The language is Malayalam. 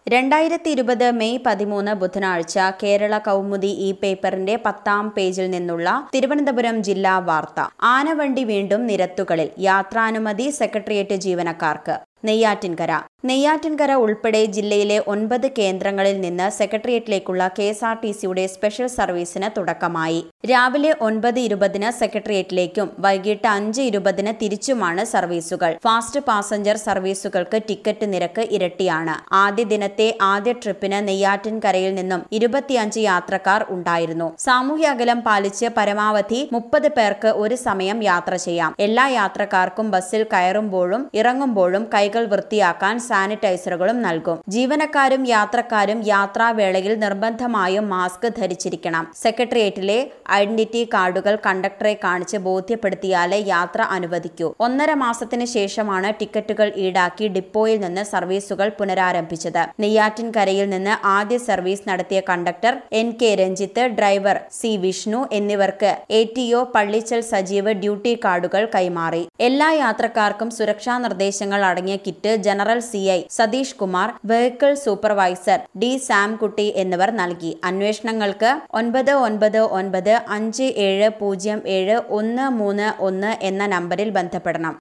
രണ്ടായിരത്തി ഇരുപത് മെയ് പതിമൂന്ന് ബുധനാഴ്ച കേരള കൗമുദി ഈ പേപ്പറിന്റെ പത്താം പേജിൽ നിന്നുള്ള തിരുവനന്തപുരം ജില്ലാ വാർത്ത ആനവണ്ടി വീണ്ടും നിരത്തുകളിൽ യാത്രാനുമതി സെക്രട്ടേറിയറ്റ് ജീവനക്കാർക്ക് നെയ്യാറ്റിൻകര നെയ്യാറ്റിൻകര ഉൾപ്പെടെ ജില്ലയിലെ ഒൻപത് കേന്ദ്രങ്ങളിൽ നിന്ന് സെക്രട്ടേറിയറ്റിലേക്കുള്ള കെ എസ് ആർ ടി സിയുടെ സ്പെഷ്യൽ സർവീസിന് തുടക്കമായി രാവിലെ ഒൻപത് ഇരുപതിന് സെക്രട്ടേറിയറ്റിലേക്കും വൈകിട്ട് അഞ്ച് ഇരുപതിന് തിരിച്ചുമാണ് സർവീസുകൾ ഫാസ്റ്റ് പാസഞ്ചർ സർവീസുകൾക്ക് ടിക്കറ്റ് നിരക്ക് ഇരട്ടിയാണ് ആദ്യ ദിനത്തെ ആദ്യ ട്രിപ്പിന് നെയ്യാറ്റിൻകരയിൽ നിന്നും ഇരുപത്തിയഞ്ച് യാത്രക്കാർ ഉണ്ടായിരുന്നു സാമൂഹ്യ അകലം പാലിച്ച് പരമാവധി മുപ്പത് പേർക്ക് ഒരു സമയം യാത്ര ചെയ്യാം എല്ലാ യാത്രക്കാർക്കും ബസ്സിൽ കയറുമ്പോഴും ഇറങ്ങുമ്പോഴും കൈകൾ വൃത്തിയാക്കാൻ സാനിറ്റൈസറുകളും നൽകും ജീവനക്കാരും യാത്രക്കാരും യാത്രാവേളയിൽ നിർബന്ധമായും മാസ്ക് ധരിച്ചിരിക്കണം സെക്രട്ടേറിയറ്റിലെ ഐഡന്റിറ്റി കാർഡുകൾ കണ്ടക്ടറെ കാണിച്ച് ബോധ്യപ്പെടുത്തിയാലേ യാത്ര അനുവദിക്കൂ ഒന്നര മാസത്തിന് ശേഷമാണ് ടിക്കറ്റുകൾ ഈടാക്കി ഡിപ്പോയിൽ നിന്ന് സർവീസുകൾ പുനരാരംഭിച്ചത് നെയ്യാറ്റിൻകരയിൽ നിന്ന് ആദ്യ സർവീസ് നടത്തിയ conductor N K Ranjith driver C Vishnu എന്നിവർക്ക് A T O Pallichal Sajeev duty കാർഡുകൾ കൈമാറി എല്ലാ യാത്രക്കാർക്കും സുരക്ഷാ നിർദ്ദേശങ്ങൾ അടങ്ങിയ kit general C I Satheesh Kumar vehicle supervisor D Samkutty എന്നിവർ നൽകി അന്വേഷണങ്ങൾക്ക് ഒൻപത് ഒൻപത് ഒൻപത് അഞ്ച് ഏഴ് പൂജ്യം ഏഴ് ഒന്ന് മൂന്ന് ഒന്ന് എന്ന നമ്പറിൽ ബന്ധപ്പെടണം